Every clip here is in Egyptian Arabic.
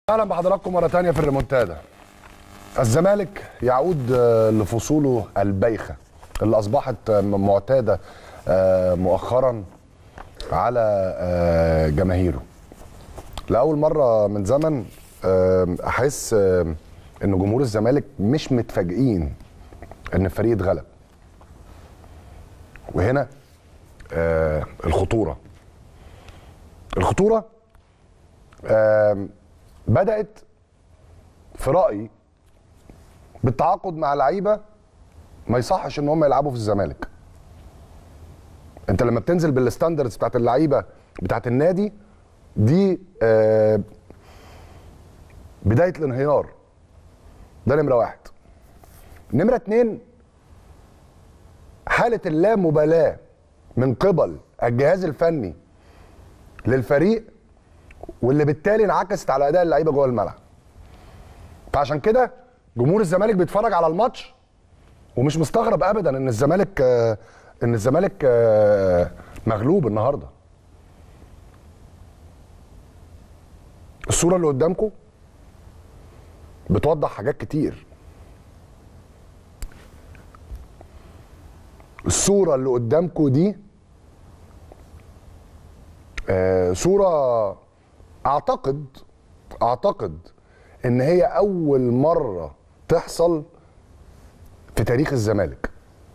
اهلا بحضراتكم مره تانية في الريمونتادا الزمالك يعود آه، لفصوله البايخه اللي اصبحت آه، معتاده آه، مؤخرا على آه، جماهيره لاول مره من زمن آه، احس آه، ان جمهور الزمالك مش متفاجئين ان الفريق اتغلب وهنا آه، الخطوره الخطوره آم، بدات في رايي بالتعاقد مع لعيبه ما يصحش ان هم يلعبوا في الزمالك انت لما بتنزل بالستاندردز بتاعت اللعيبه بتاعت النادي دي آه، بدايه الانهيار ده نمره واحد نمره اتنين حاله اللامبالاه من قبل الجهاز الفني للفريق واللي بالتالي انعكست على اداء اللعيبه جوه الملعب فعشان كده جمهور الزمالك بيتفرج على الماتش ومش مستغرب ابدا ان الزمالك آه، ان الزمالك آه، مغلوب النهارده الصوره اللي قدامكم بتوضح حاجات كتير الصوره اللي قدامكم دي آه، صوره اعتقد اعتقد ان هي اول مره تحصل في تاريخ الزمالك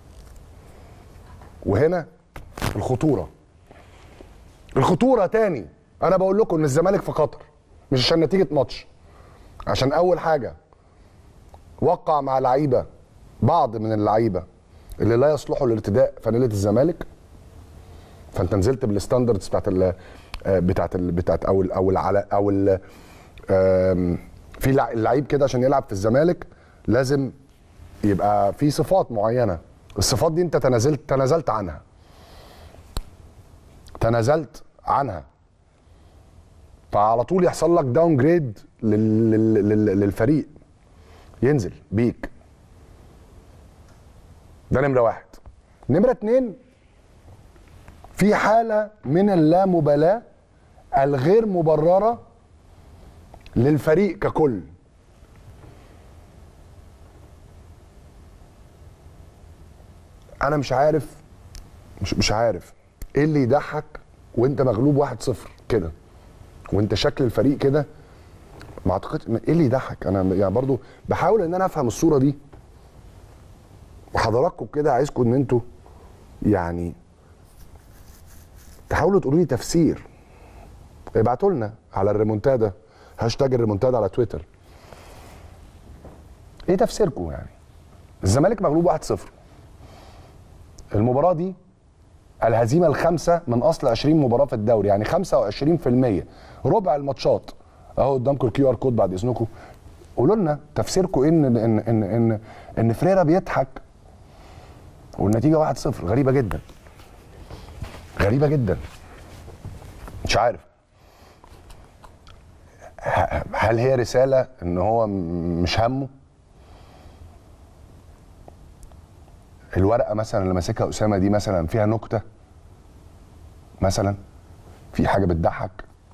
وهنا الخطوره الخطوره تاني انا بقول لكم ان الزمالك في خطر مش عشان نتيجه ماتش عشان اول حاجه وقع مع لعيبه بعض من اللعيبه اللي لا يصلحوا لارتداء فانيله الزمالك فانت نزلت بالستاندردز بتاعت ال بتاعت ال بتاعت او ال او ال او ال آم، في لع- اللعيب كده عشان يلعب في الزمالك لازم يبقى في صفات معينه الصفات دي انت تنازلت تنازلت عنها تنازلت عنها فعلى طول يحصل لك داون جريد لل... لل... لل... للفريق ينزل بيك ده نمره واحد نمره اتنين في حاله من اللامبالاه الغير مبرره للفريق ككل انا مش عارف مش مش عارف ايه اللي يضحك وانت مغلوب 1-0 كده وانت شكل الفريق كده ما اعتقدش ايه اللي يضحك انا يعني برضو بحاول ان انا افهم الصوره دي وحضراتكم كده عايزكم ان انتوا يعني تحاولوا تقولوا لي تفسير ابعتوا لنا على الريمونتادا هاشتاج الريمونتادا على تويتر ايه تفسيركم يعني الزمالك مغلوب 1-0 المباراه دي الهزيمه الخامسه من اصل 20 مباراه في الدوري يعني 25% ربع الماتشات اهو قدامكم الكيو ار كود بعد اذنكم قولوا لنا تفسيركم إيه ان ان ان ان ان فريرا بيضحك والنتيجه 1-0 غريبه جدا غريبه جدا مش عارف ه- هل هي رساله ان هو م- مش همه الورقه مثلا اللي ماسكها اسامه دي مثلا فيها نكته مثلا في حاجه بتضحك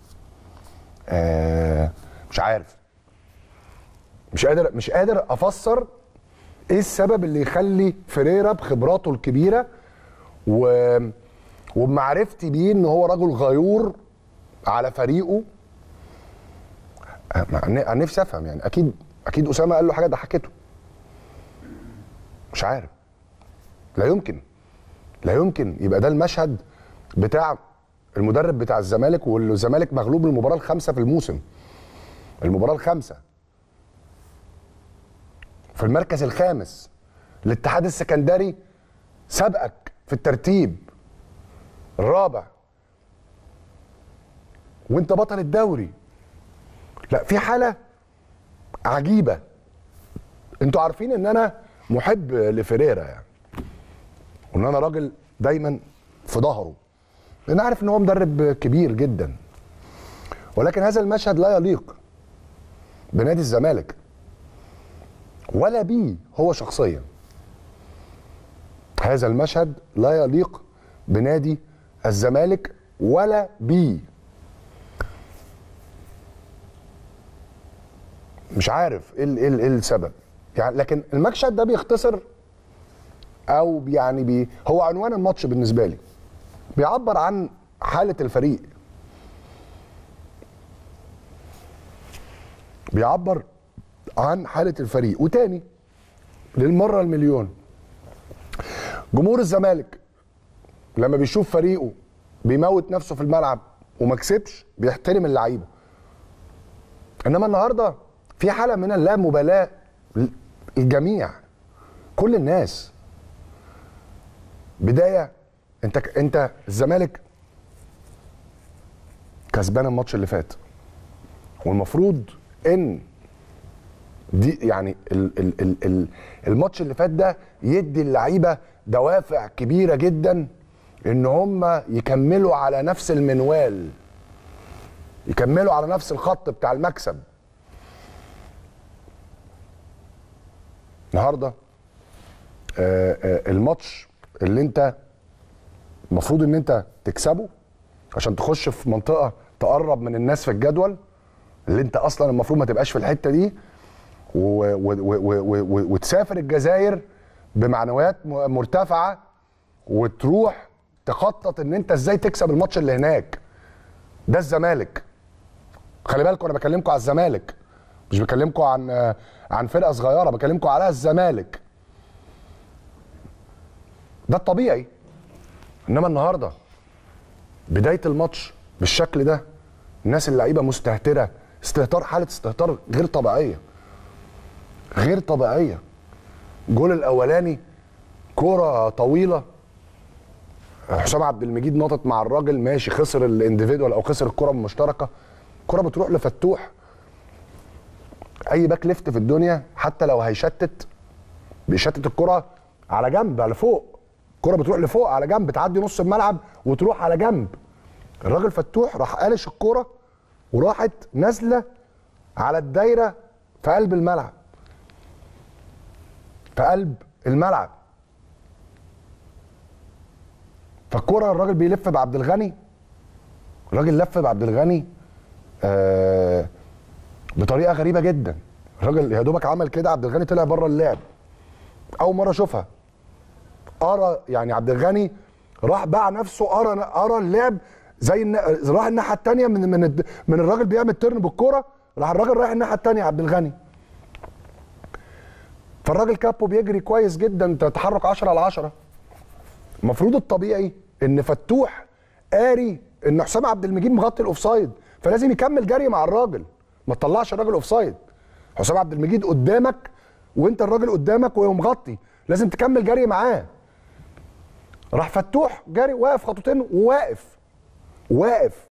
آه مش عارف مش قادر مش قادر افسر ايه السبب اللي يخلي فريرا بخبراته الكبيره و وبمعرفتي بيه ان هو رجل غيور على فريقه أنا- انا نفسي افهم يعني اكيد اكيد اسامه قال له حاجه ضحكته مش عارف لا يمكن لا يمكن يبقى ده المشهد بتاع المدرب بتاع الزمالك والزمالك مغلوب المباراه الخامسه في الموسم المباراه الخامسه في المركز الخامس الاتحاد السكندري سبقك في الترتيب الرابع وانت بطل الدوري لا في حاله عجيبه انتوا عارفين ان انا محب لفريرا يعني وان انا راجل دايما في ظهره لان عارف ان هو مدرب كبير جدا ولكن هذا المشهد لا يليق بنادي الزمالك ولا بيه هو شخصيا هذا المشهد لا يليق بنادي الزمالك ولا بيه مش عارف ايه ال- ايه ال- ايه السبب يعني لكن المكشف ده بيختصر او يعني بي هو عنوان الماتش بالنسبه لي بيعبر عن حاله الفريق بيعبر عن حاله الفريق وتاني للمره المليون جمهور الزمالك لما بيشوف فريقه بيموت نفسه في الملعب وما كسبش بيحترم اللعيبه انما النهارده في حاله من اللامبالاه الجميع كل الناس بدايه انت انت الزمالك كسبان الماتش اللي فات والمفروض ان دي يعني ال ال ال ال الماتش اللي فات ده يدي اللعيبه دوافع كبيره جدا ان هم يكملوا على نفس المنوال يكملوا على نفس الخط بتاع المكسب النهارده آه، آه، الماتش اللي انت المفروض ان انت تكسبه عشان تخش في منطقه تقرب من الناس في الجدول اللي انت اصلا المفروض ما تبقاش في الحته دي و و و و و وتسافر الجزائر بمعنويات م- مرتفعه وتروح تخطط ان انت ازاي تكسب الماتش اللي هناك ده الزمالك خلي بالكم انا بكلمكم على الزمالك مش بكلمكم عن آه، عن فرقه صغيره بكلمكم على الزمالك ده الطبيعي انما النهارده بدايه الماتش بالشكل ده الناس اللعيبه مستهتره استهتار حاله استهتار غير طبيعيه غير طبيعيه الجول الاولاني كوره طويله حسام عبد المجيد نطت مع الراجل ماشي خسر الانديفيدوال او خسر الكره المشتركه الكره بتروح لفتوح اي باك ليفت في الدنيا حتى لو هيشتت بيشتت الكره على جنب على فوق الكره بتروح لفوق على جنب تعدي نص الملعب وتروح على جنب الراجل فتوح راح قالش الكره وراحت نازله على الدايره في قلب الملعب في قلب الملعب فالكره الراجل بيلف بعبد الغني الراجل لف بعبد الغني آه بطريقه غريبه جدا الراجل يا دوبك عمل كده عبد الغني طلع بره اللعب اول مره اشوفها قرا يعني عبد الغني راح باع نفسه قرا قرا اللعب زي الن... راح الناحيه الثانيه من من الد- من الراجل بيعمل ترن بالكوره راح الراجل رايح الناحيه الثانيه عبد الغني فالراجل كابو بيجري كويس جدا تحرك 10 على 10 المفروض الطبيعي ان فتوح قاري ان حسام عبد المجيد مغطي الاوفسايد فلازم يكمل جري مع الراجل ما تطلعش الراجل اوفسايد حسام عبد المجيد قدامك وانت الراجل قدامك وهو مغطي لازم تكمل جري معاه راح فتوح جري واقف خطوتين وواقف واقف